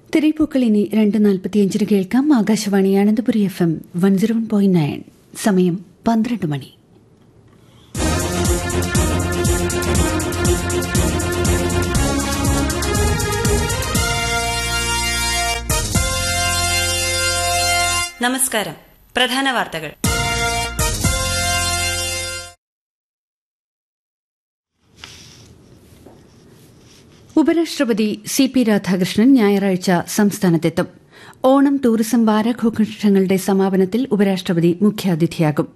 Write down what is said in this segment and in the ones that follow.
തിരയിപ്പൂക്കൾ ഇനി രണ്ട് നാൽപ്പത്തിയഞ്ചിന് കേൾക്കാം Akashvani Ananthapuri F M one zero one point nine സമയം പന്ത്രണ്ട് മണി നമസ്കാരം പ്രധാന വാർത്തകൾ ഉപരാഷ്ട്രപതി സി പി രാധാകൃഷ്ണൻ ഞായറാഴ്ച സംസ്ഥാനത്തെത്തും ഓണം ടൂറിസം വാരാഘോഷങ്ങളുടെ സമാപനത്തിൽ ഉപരാഷ്ട്രപതി മുഖ്യാതിഥിയാകും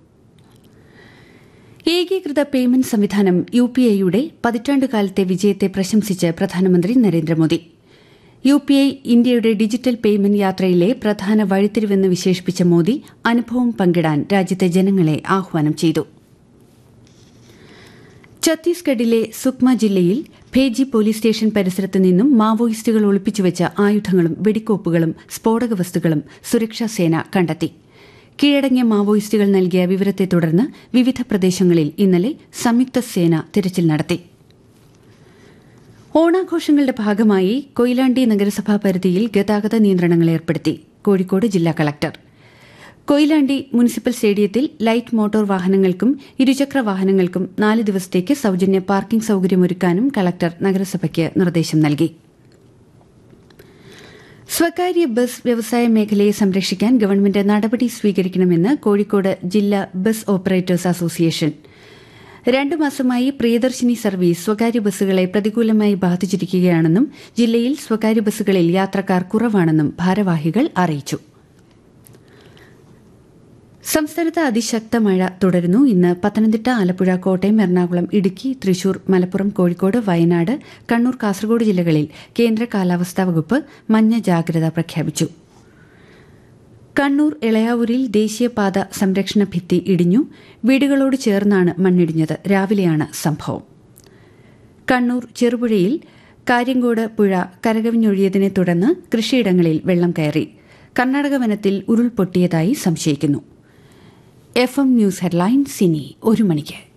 ഏകീകൃത പേയ്മെന്റ് സംവിധാനം യു പി ഐയുടെ പതിറ്റാണ്ടുകാലത്തെ വിജയത്തെ പ്രശംസിച്ച് പ്രധാനമന്ത്രി നരേന്ദ്രമോദി യു പി ഐ ഇന്ത്യയുടെ ഡിജിറ്റൽ പേയ്മെന്റ് യാത്രയിലെ പ്രധാന വഴിത്തിരിവെന്ന് വിശേഷിപ്പിച്ച മോദി അനുഭവം പങ്കിടാൻ രാജ്യത്തെ ജനങ്ങളെ ആഹ്വാനം ചെയ്തു ഛത്തീസ്ഗഡിലെ സുക്മ ജില്ലയിൽ ഭേജി പോലീസ് സ്റ്റേഷൻ പരിസരത്ത് നിന്നും മാവോയിസ്റ്റുകൾ ഒളിപ്പിച്ചുവെച്ച ആയുധങ്ങളും വെടിക്കോപ്പുകളും സ്ഫോടക വസ്തുക്കളും സുരക്ഷാസേന കണ്ടെത്തി കീഴടങ്ങിയ മാവോയിസ്റ്റുകൾ നൽകിയ വിവരത്തെ തുടർന്ന് വിവിധ പ്രദേശങ്ങളിൽ ഇന്നലെ സംയുക്ത സേന തിരച്ചിൽ നടത്തി ഓണാഘോഷങ്ങളുടെ ഭാഗമായി കൊയിലാണ്ടി നഗരസഭാ പരിധിയിൽ ഗതാഗത നിയന്ത്രണങ്ങൾ ഏർപ്പെടുത്തി കോഴിക്കോട് ജില്ലാ കളക്ടർ കൊയിലാണ്ടി മുനിസിപ്പൽ സ്റ്റേഡിയത്തിൽ ലൈറ്റ് മോട്ടോർ വാഹനങ്ങൾക്കും ഇരുചക്ര വാഹനങ്ങൾക്കും നാല് ദിവസത്തേക്ക് സൌജന്യ പാർക്കിംഗ് സൌകര്യമൊരുക്കാനും കളക്ടർ നഗരസഭയ്ക്ക് നിർദ്ദേശം നൽകി സ്വകാര്യ ബസ് വ്യവസായ മേഖലയെ സംരക്ഷിക്കാൻ ഗവൺമെന്റ് നടപടി സ്വീകരിക്കണമെന്ന് കോഴിക്കോട് ജില്ലാ ബസ് ഓപ്പറേറ്റേഴ്സ് അസോസിയേഷൻ രണ്ടു മാസമായി പ്രിയദർശിനി സർവീസ് സ്വകാര്യ ബസ്സുകളെ പ്രതികൂലമായി ബാധിച്ചിരിക്കുകയാണെന്നും ജില്ലയിൽ സ്വകാര്യ ബസ്സുകളിൽ യാത്രക്കാർ കുറവാണെന്നും ഭാരവാഹികൾ അറിയിച്ചു സംസ്ഥാനത്ത് അതിശക്ത മഴ തുടരുന്നു ഇന്ന് പത്തനംതിട്ട ആലപ്പുഴ കോട്ടയം എറണാകുളം ഇടുക്കി തൃശൂർ മലപ്പുറം കോഴിക്കോട് വയനാട് കണ്ണൂർ കാസർഗോഡ് ജില്ലകളിൽ കേന്ദ്ര കാലാവസ്ഥാ വകുപ്പ് മഞ്ഞ ജാഗ്രത പ്രഖ്യാപിച്ചു കണ്ണൂർ ഇളയാവൂരിൽ ദേശീയപാത സംരക്ഷണ ഭിത്തി ഇടിഞ്ഞു വീടുകളോട് ചേർന്നാണ് മണ്ണിടിഞ്ഞത് രാവിലെയാണ് സംഭവം കണ്ണൂർ ചെറുപുഴയിൽ കാര്യങ്കോട് പുഴ കരകവിഞ്ഞൊഴിയതിനെ തുടർന്ന് കൃഷിയിടങ്ങളിൽ വെള്ളം കയറി കർണാടക വനത്തിൽ ഉരുൾപൊട്ടിയതായി സംശയിക്കുന്നു എഫ് എം ന്യൂസ് ഹെഡ്ലൈൻ സിനി ഒരു മണിക്ക്